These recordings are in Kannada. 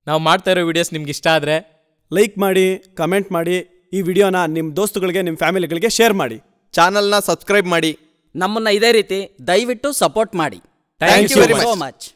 ನಾವು ಮಾಡ್ತಾ ಇರೋ ವಿಡಿಯೋಸ್ ನಿಮ್ಗೆ ಇಷ್ಟ ಆದರೆ ಲೈಕ್ ಮಾಡಿ ಕಮೆಂಟ್ ಮಾಡಿ ಈ ವಿಡಿಯೋನ ನಿಮ್ಮ ದೋಸ್ತುಗಳಿಗೆ ನಿಮ್ಮ ಫ್ಯಾಮಿಲಿಗಳಿಗೆ ಶೇರ್ ಮಾಡಿ ಚಾನಲ್ನ ಸಬ್ಸ್ಕ್ರೈಬ್ ಮಾಡಿ ನಮ್ಮನ್ನ ಇದೇ ರೀತಿ ದಯವಿಟ್ಟು ಸಪೋರ್ಟ್ ಮಾಡಿ Thank you very so much. Much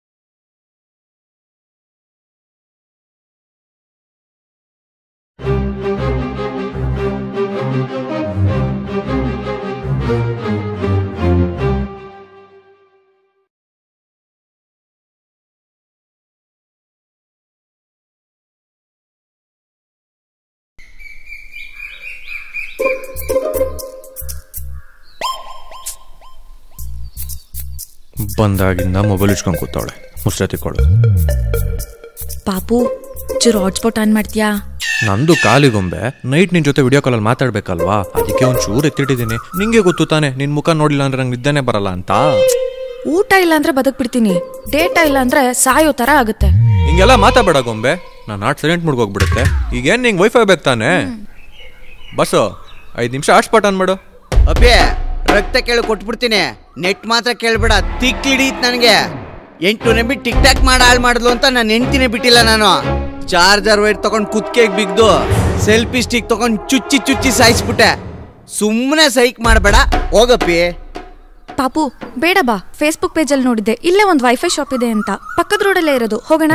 ಬಂದಾಗಿಂದ ಮೊಬೈಲ್ ಇಟ್ಕೊಂಡು ಕೂತಾವಳೆ ಮುಸ್ರೆ ತಿಕ್ಕೊಳ್ಳೋದು ಪಾಪು ಚೂರು ಹಾಟ್ಸ್ಪಾಟ್ ಆನ್ ಮಾಡ್ತೀಯಾ ನಂದು ಕಾಲಿಗೊಂಬೆ ನೈಟ್ ನಿನ್ ಜೊತೆ ವಿಡಿಯೋ ಕಾಲಲ್ಲಿ ಮಾತಾಡ್ಬೇಕಲ್ವಾ ಅದಕ್ಕೆ ಒಂದ್ ಚೂರು ಎತ್ತಿಟ್ಟಿದ್ದೀನಿ ನಿಂಗೆ ಗೊತ್ತು ತಾನೆ ನಿನ್ ಮುಖ ನೋಡಿಲ್ಲ ಅಂದ್ರೆ ನಂಗೆ ನಿದ್ದೆನೆ ಬರಲ್ಲ ಅಂತ ಊಟ ಇಲ್ಲ ಅಂದ್ರೆ ಬದುಕ್ಬಿಡ್ತೀನಿ ಡೇಟ ಇಲ್ಲ ಅಂದ್ರೆ ಸಾಯೋ ತರ ಆಗುತ್ತೆ ಹಿಂಗೆಲ್ಲ ಮಾತಾಡಬೇಡ ಗೊಂಬೆ ನಾನು ಆಟ್ ಸೈಲೆಂಟ್ ಮುಡ್ಗೋಗ್ಬಿಡುತ್ತೆ ಈಗೇನ್ ನಿಂಗೆ ವೈಫೈ ಬೇಕು ತಾನೆ ಬಸ್ಸು ಐದು ನಿಮಿಷ ಹಾಟ್ಸ್ಪಾಟ್ ಆನ್ ಮಾಡು ಅಪ್ಪೆ ರಕ್ತ ಕೇಳಿ ಕೊಟ್ಬಿಡ್ತೀನಿ ನೆಟ್ ಮಾತ್ರ ಕೇಳ್ಬೇಡ ತಿಕ್ ಹಿಡೀತ್ ನನಗೆ ಎಂಟು ನೆಂಬಿ ಟಿಕ್ ಟಾಕ್ ಮಾಡಿ ಹಾಳು ಮಾಡಿದ್ಲು ಅಂತ ನಾನು ಹೆಂಡ್ತಿನೇ ಬಿಟ್ಟಿಲ್ಲ ನಾನು ಚಾರ್ಜರ್ ವೈರ್ ತಗೊಂಡು ಕುತ್ಕೆಗೆ ಬಿಗ್ದು ಸೆಲ್ಫಿ ಸ್ಟಿಕ್ ತಗೊಂಡು ಚುಚ್ಚಿ ಚುಚ್ಚಿ ಸಾಯಿಸ್ಬಿಟ್ಟೆ ಸುಮ್ಮನೆ ಸೈಕ್ ಮಾಡಬೇಡ ಹೋಗಪ್ಪಿ ಪಾಪು ಬೇಡ ಬಾ ಫೇಸ್ಬುಕ್ ಪೇಜಲ್ಲಿ ನೋಡಿದ್ದೆ ಇಲ್ಲೇ ಒಂದು ವೈಫೈ ಶಾಪ್ ಇದೆ ಅಂತ ಪಕ್ಕದ ರೋಡಲ್ಲೇ ಇರೋದು ಹೋಗೋಣ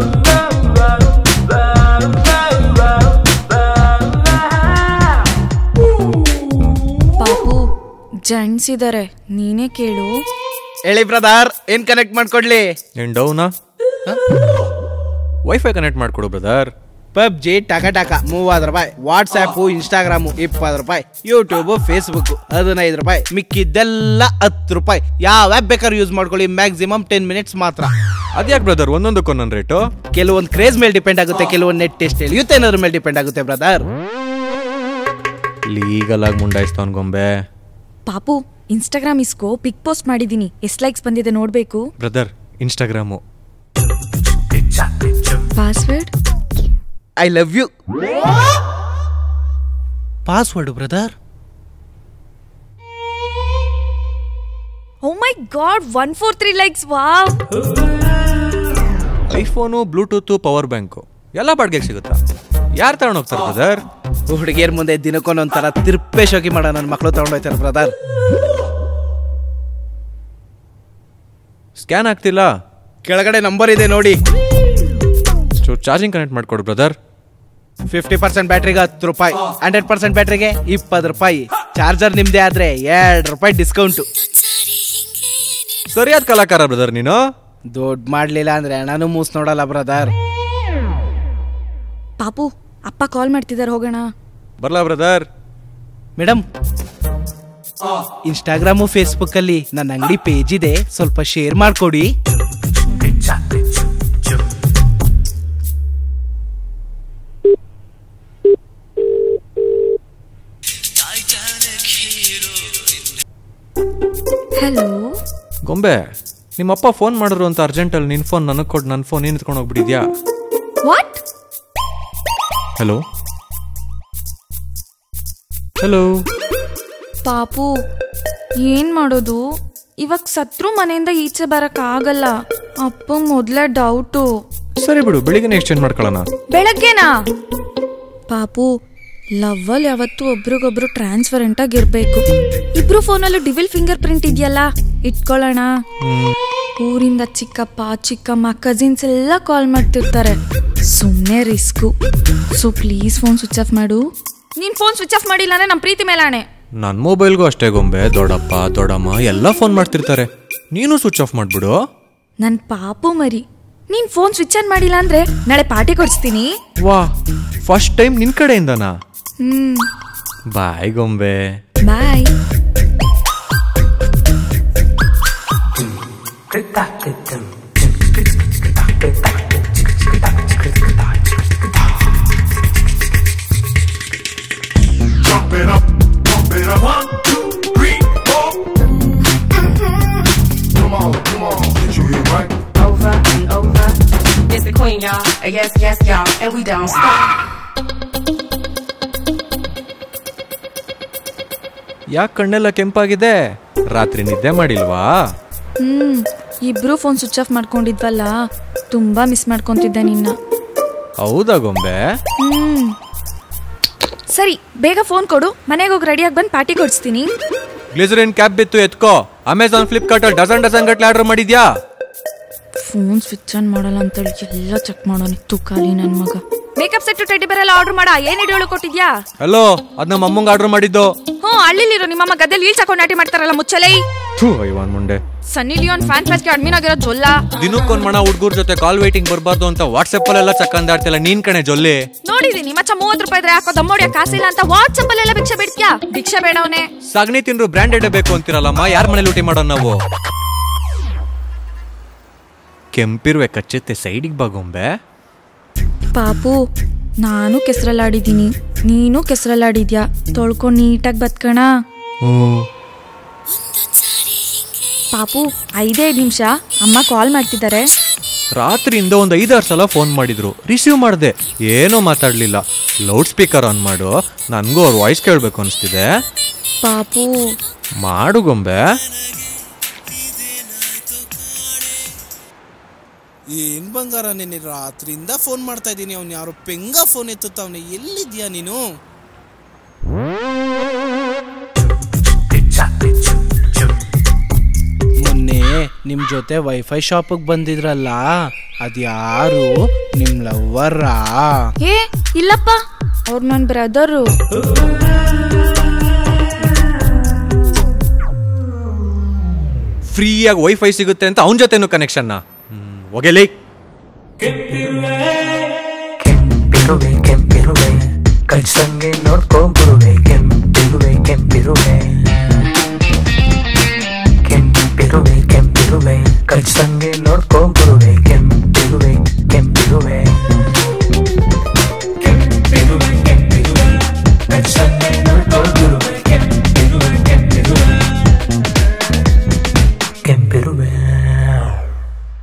ಪಾಪು ಜೆಂಟ್ಸ್ ಇದಾರೆ ನೀನೇ ಕೇಳು ಹೇಳಿ ಬ್ರದರ್ ಏನ್ ಕನೆಕ್ಟ್ ಮಾಡ್ಕೊಡ್ಲಿ ನೀನ್ ಡೌನಾ ವೈಫೈ ಕನೆಕ್ಟ್ ಮಾಡ್ಕೊಡು ಬ್ರದರ್ ಪಬ್ಜಿ ಟಕ ಟಕ ಮೂವತ್ತು ರೂಪಾಯಿ ವಾಟ್ಸ್ಆ್ಯಪು ಇನ್ಸ್ಟಾಗ್ರಾಮು ಇಪ್ಪತ್ತು ರೂಪಾಯಿ ಯೂಟ್ಯೂಬು ಫೇಸ್ಬುಕ್ ಹದಿನೈದು ರೂಪಾಯಿ ಮಿಕ್ಕಿದ್ದೆಲ್ಲ ಹತ್ತು ರೂಪಾಯಿ ಯಾವ ಆ್ಯಪ್ ಬೇಕಾದ್ರೂ ಯೂಸ್ ಮಾಡ್ಕೊಳ್ಳಿ ಮ್ಯಾಕ್ಸಿಮಮ್ ಟೆನ್ ಮಿನಿಟ್ಸ್ ಮಾತ್ರ ಅದ್ಯಾಕ್ ಬ್ರದರ್ ಒಂದೊಂದಕ್ಕೆ ಒಂದೊಂದು ರೇಟು ಕೆಲವೊಂದು ಕ್ರೇಜ್ ಮೇಲೆ ಡಿಪೆಂಡ್ ಆಗುತ್ತೆ ಕೆಲವೊಂದು ನೆಟ್ ಟೆಸ್ಟ್ ಇರುತ್ತೆ ಅನ್ನೋದ್ರ ಮೇಲೆ ಡಿಪೆಂಡ್ ಆಗುತ್ತೆ ಬ್ರದರ್ ಲೀಗಲ್ ಆಗಿ ಮುಂಡಾಯಿಸ್ತವನ್ ಗೊಂಬೆ ಪಾಪು ಇನ್ಸ್ಟಾಗ್ರಾಮ್ ಇಸ್ಕೋ ಪಿಕ್ ಪೋಸ್ಟ್ ಮಾಡಿದೀನಿ ಎಷ್ಟು ಲೈಕ್ಸ್ ಬಂದಿದೆ ನೋಡ್ಬೇಕು brother Instagram password I love you password brother oh my god one four three likes wow iPhone Bluetooth power bank ಎಲ್ಲ ಬಾಡ್ಗೆಗೆ ಸಿಗುತ್ತಾ ಯಾರು ತಗೊಂಡು ಹೋಗ್ತಾರೆ ಬ್ರದರ್ ಹುಡುಗಿಯರ್ ಮುಂದೆ ದಿನಕ್ಕೊಂದೊಂಥರ ತಿರ್ಪೆ ಶೋಕಿ ಮಾಡೋ ನನ್ನ ಮಕ್ಕಳು ತಗೊಂಡೋಯ್ತಾರೆ ಬ್ರದರ್ ಸ್ಕ್ಯಾನ್ ಆಗ್ತಿಲ್ಲ ಕೆಳಗಡೆ ನಂಬರ್ ಇದೆ ನೋಡಿ ಚೂರು ಚಾರ್ಜಿಂಗ್ ಕನೆಕ್ಟ್ ಮಾಡ್ಕೊಡು ಬ್ರದರ್ ಫಿಫ್ಟಿ ಪರ್ಸೆಂಟ್ ಬ್ಯಾಟ್ರಿಗೆ ಹತ್ತು ರೂಪಾಯಿ ಹಂಡ್ರೆಡ್ ಪರ್ಸೆಂಟ್ ಬ್ಯಾಟ್ರಿಗೆ ಇಪ್ಪತ್ತು ರೂಪಾಯಿ ಚಾರ್ಜರ್ ನಿಮ್ದೇ ಆದ್ರೆ ಎರಡು ರೂಪಾಯಿ ಡಿಸ್ಕೌಂಟು ಸರಿಯಾದ ಕಲಾಕಾರ ಬ್ರದರ್ ನೀನು ದೊಡ್ಡ ಮಾಡ್ಲಿಲ್ಲ ಅಂದ್ರೆ ಹಣನೂ ಮೂಸ್ ನೋಡಲ್ಲ ಬ್ರದರ್ ಪಾಪು ಅಪ್ಪ ಕಾಲ್ ಮಾಡ್ತಿದ್ದಾರೆ ಹೋಗೋಣ ಬರ್ಲಾ ಬ್ರದರ್ ಮೇಡಮ್ ಇನ್ಸ್ಟಾಗ್ರಾಮು ಫೇಸ್ಬುಕ್ ಅಲ್ಲಿ ನನ್ನ ಅಂಗಡಿ ಪೇಜ್ ಇದೆ ಸ್ವಲ್ಪ ಶೇರ್ ಮಾಡ್ಕೊಡಿ ಹಲೋ ಗೊಂಬೆ ನಿಮ್ಮಪ್ಪ ಫೋನ್ ಮಾಡಿದ್ರು ಅಂತ ಅರ್ಜೆಂಟಲ್ಲಿ ನಿನ್ನ ಫೋನ್ ನನಗೆ ಕೊಟ್ಟು ನನ್ನ ಫೋನ್ ನೀನು ಎತ್ಕೊಂಡು ಹೋಗ್ಬಿಟ್ಟಿದ್ಯಾ ವಾಟ್ ಹಲೋ ಹಲೋ ಪಾಪು ಏನ್ ಮಾಡೋದು ಇವಾಗ ಸತ್ರು ಮನೆಯಿಂದ ಈಚೆ ಬರಕ್ ಆಗಲ್ಲ ಅಪ್ಪ ಮೊದ್ಲೇ ಡೌಟು ಸರಿ ಬಿಡು ಬೆಳಿಗ್ಗೆ ಎಕ್ಸ್ಚೇಂಜ್ ಮಾಡ್ಕೊಳ್ಳೋಣ ಬೆಳಗ್ಗೆನಾ ಪಾಪು ಲವ್ವಲ್ ಯಾವತ್ತೂ ಒಬ್ರಿಗೊಬ್ರು ಟ್ರಾನ್ಸ್ಪರೆಂಟ್ ಆಗಿರ್ಬೇಕು ಇಬ್ರು ಫೋನಲ್ಲೂ ಡಿವಿಲ್ ಫಿಂಗರ್ ಪ್ರಿಂಟ್ ಇದೆಯಲ್ಲ ಇಟ್ಕೊಳ್ಳೋಣ ಊರಿಂದ ಚಿಕ್ಕಪ್ಪ ಚಿಕ್ಕಮ್ಮ ಕಸಿನ್ಸ್ ಎಲ್ಲ ಕಾಲ್ ಮಾಡ್ತಿರ್ತಾರೆ ಸುಮ್ಮನೆ risk so please phone switch off ಮಾಡು ನೀನ್ ಫೋನ್ ಸ್ವಿಚ್ ಆಫ್ ಮಾಡಿಲ್ಲ ಅಂದ್ರೆ ನಮ್ಮ ಪ್ರೀತಿ ಮೇಲಾಣೆ ನನ್ನ ಮೊಬೈಲ್ಗೂ ಅಷ್ಟೇ ಗೊಂಬೆ ದೊಡ್ಡಪ್ಪ ದೊಡ್ಡಮ್ಮ ಎಲ್ಲ ಫೋನ್ ಮಾಡ್ತಿರ್ತಾರೆ ನೀನು ಸ್ವಿಚ್ ಆಫ್ ಮಾಡ್ಬಿಡು ನನ್ ಪಾಪು ಮರಿ ನೀನ್ ಫೋನ್ ಸ್ವಿಚ್ ಆನ್ ಮಾಡಿಲ್ಲ ಅಂದ್ರೆ ನಾಳೆ ಪಾರ್ಟಿ ಕೊಡಿಸ್ತೀನಿ ವಾ ಫಸ್ಟ್ ಟೈಮ್ ನಿನ್ ಕಡೆಯಿಂದನಾ ಹ್ಮ್ ಬಾಯ್ ಗೊಂಬೆ ಬಾಯ್ Pump it up, pump it up. One, two, three, four. Come on, come on, get you here right. over and over. It's the queen, y'all. Uh, Yes, yes, y'all. And we don't stop. ಯಾಕೆ ಕಣ್ಣೆಲ್ಲ ಕೆಂಪಾಗಿದೆ ರಾತ್ರಿ ನಿದ್ದೆ ಮಾಡಿಲ್ವಾ ಹ್ಮ್ ಇಬ್ರು ಫೋನ್ ಸ್ವಿಚ್ ಆಫ್ ಮಾಡ್ಕೊಂಡಿದ್ವಲ್ಲ ತುಂಬಾ ಮಿಸ್ ಮಾಡ್ಕೊಂತಿದ್ದೆ ನಿನ್ನ ಹೌದಾ ಗೊಂಬೆ ಹ್ಮ್ ಸರಿ ಬೇಗ ಫೋನ್ ಕೊಡು ಮನೆಗೆ ಹೋಗಿ ರೆಡಿಯಾಗಿ ಬಂದು ಪಾರ್ಟಿ ಕೊಡಿಸ್ತೀನಿ ಗ್ಲಿಸರಿನ್ ಕ್ಯಾಪ್ ಬಿತ್ತು ಎತ್ಕೋ ಅಮೆಝಾನ್ ಫ್ಲಿಪ್ಕಾರ್ಟ್ ಅಲ್ಲಿ ಡಜನ್ ಡಜನ್ ಗಟ್ಲೆ ಆರ್ಡರ್ ಮಾಡಿದ್ಯಾ ಫೋನ್ ಸ್ವಿಚ್ ಆನ್ ಮಾಡಲ್ಲ ಅಂತೇಳಿ ಎಲ್ಲ ಚೆಕ್ ಮಾಡೋಣ ತುಕಾಲಿ ನನ್ನ ಮಗ ಮೇಕಪ್ ಸೆಟ್ ಟೆಡಿ ಬರಲ್ಲ ಆರ್ಡರ್ ಮಾಡ ಏನ್ ಹಿಡಿಯೋಳು ಕೊಟ್ಟಿದ್ಯಾ ಹಲೋ ಅದ್ ನಮ್ಮ ಅಮ್ಮಂಗ್ ಆರ್ಡರ್ ಮಾಡಿದ್ದು ಹ್ಞೂ ಹಳ್ಳಿಲಿರೋ ನಿಮ್ಮಮ್ಮ ಗದ್ದೆಲಿ ಈಳ್ ಹಾಕೊಂಡು ನಾಟಿ ಮಾಡ್ತಾರಲ್ಲ ಮುಚ್ಚಲೈ ಥೂ ಐವಾನ್ ಮುಂಡೆ ಸನ್ನಿ ಲಿಯೋನ್ ಫ್ಯಾನ್ ಫೆಸ್ಟ್ಗೆ ಅಡ್ಮಿನ್ ಆಗಿರೋ ಜೊಲ್ಲ ದಿನಕ್ಕೊಂದ್ ಮಣ ಹುಡ್ಗೂರ್ ಜೊತೆ ಕಾಲ್ ವೇಟಿಂಗ್ ಬರ್ಬಾರ್ದು ಅಂತ ವಾಟ್ಸಪ್ ಅಲ್ಲೆಲ್ಲ ಚಕ್ಕಂದಾಡ್ತಿಲ್ಲ ನೀನ್ ಕಣೆ ಜೊಲ್ಲಿ ನೋಡಿದೀನಿ ಮಚ್ಚ ಮೂವತ್ ರೂಪಾಯಿ ಇದ್ರೆ ಹಾಕೋ ದಮ್ಮೋಡಿಯ ಕಾಸಿಲ್ಲ ಅಂತ ವಾಟ್ಸಪ್ ಅಲ್ಲೆಲ್ಲ ಭಿಕ್ಷೆ ಬಿಡ್ತ್ಯಾ ಭಿಕ್ಷೆ ಬೇಡವನೆ ಸಗಣಿ ತಿಂದ್ರು ಬ್ರಾಂಡೆಡ್ ಬೇಕು ಅಂತಿರಲ್ಲಮ್ಮ ಯಾರ ಮನೇಲಿ ಊಟ ಮಾಡೋಣ ನಾವು ಕೆಂಪಿರುವೆ ಕಚ್ಚುತ್ತೆ ಸೈಡಿಗೆ ಬಾ ಗೊಂಬೆ ಪಾಪು ನಾನು ಕೆಸರಲ್ಲಾಡಿದ್ದೀನಿ ನೀನು ಕೆಸರಲ್ಲಾಡಿದ್ಯಾ ತೊಳ್ಕೊಂಡು ನೀಟಾಗಿ ಬತ್ಕಣ ಪಾಪು ಐದೇ ನಿಮಿಷ ಅಮ್ಮ ಕಾಲ್ ಮಾಡ್ತಿದ್ದಾರೆ ರಾತ್ರಿಯಿಂದ ಒಂದು ಐದಾರು ಸಲ ಫೋನ್ ಮಾಡಿದ್ರು ರಿಸೀವ್ ಮಾಡಿದೆ ಏನೂ ಮಾತಾಡ್ಲಿಲ್ಲ ಲೌಡ್ ಸ್ಪೀಕರ್ ಆನ್ ಮಾಡು ನನಗೂ ಅವ್ರ ವಾಯ್ಸ್ ಕೇಳಬೇಕು ಅನಿಸ್ತಿದೆ ಪಾಪು ಮಾಡು ಗೊಂಬೆ ಏನ್ ಬಂಗಾರ ನೆನ್ನೆ ರಾತ್ರಿಯಿಂದ ಫೋನ್ ಮಾಡ್ತಾ ಇದ್ದೀನಿ ಅವ್ನು ಯಾರೋ ಪೆಂಗ ಫೋನ್ ಎತ್ತುತ್ತವನೆ ಎಲ್ಲಿದ್ಯಾ ನೀನು ಮೊನ್ನೆ ನಿಮ್ ಜೊತೆ ವೈಫೈ ಶಾಪಿಗೆ ಬಂದಿದ್ರಲ್ಲ ಅದ್ಯಾರು ನಿಮ್ ಲವ್ವರಾ ಏ ಇಲ್ಲಪ್ಪ ಅವ್ರು ನನ್ನ ಬ್ರದರು ಫ್ರೀಯಾಗಿ ವೈಫೈ ಸಿಗುತ್ತೆ ಅಂತ ಅವನ ಜೊತೆನೂ ಕನೆಕ್ಷನ್ನ ಒಗೆಲಿ ಕೆಂಪಿರುವೆ ಕೆಂಪಿರುವೆ ಕಳ್ಸಂಗೆ ನೋಡ್ಕೊಂಬಿರುವೆ ಕೆಂಪಿರುವೆ ಕೆಂಪಿರುವೆ ಕೆಂಪಿರುವೆ ಕೆಂಪಿರುವೆ ಕಳ್ಸಂಗೆ ನೋಡ್ಕೊಂಬಿರುವೆ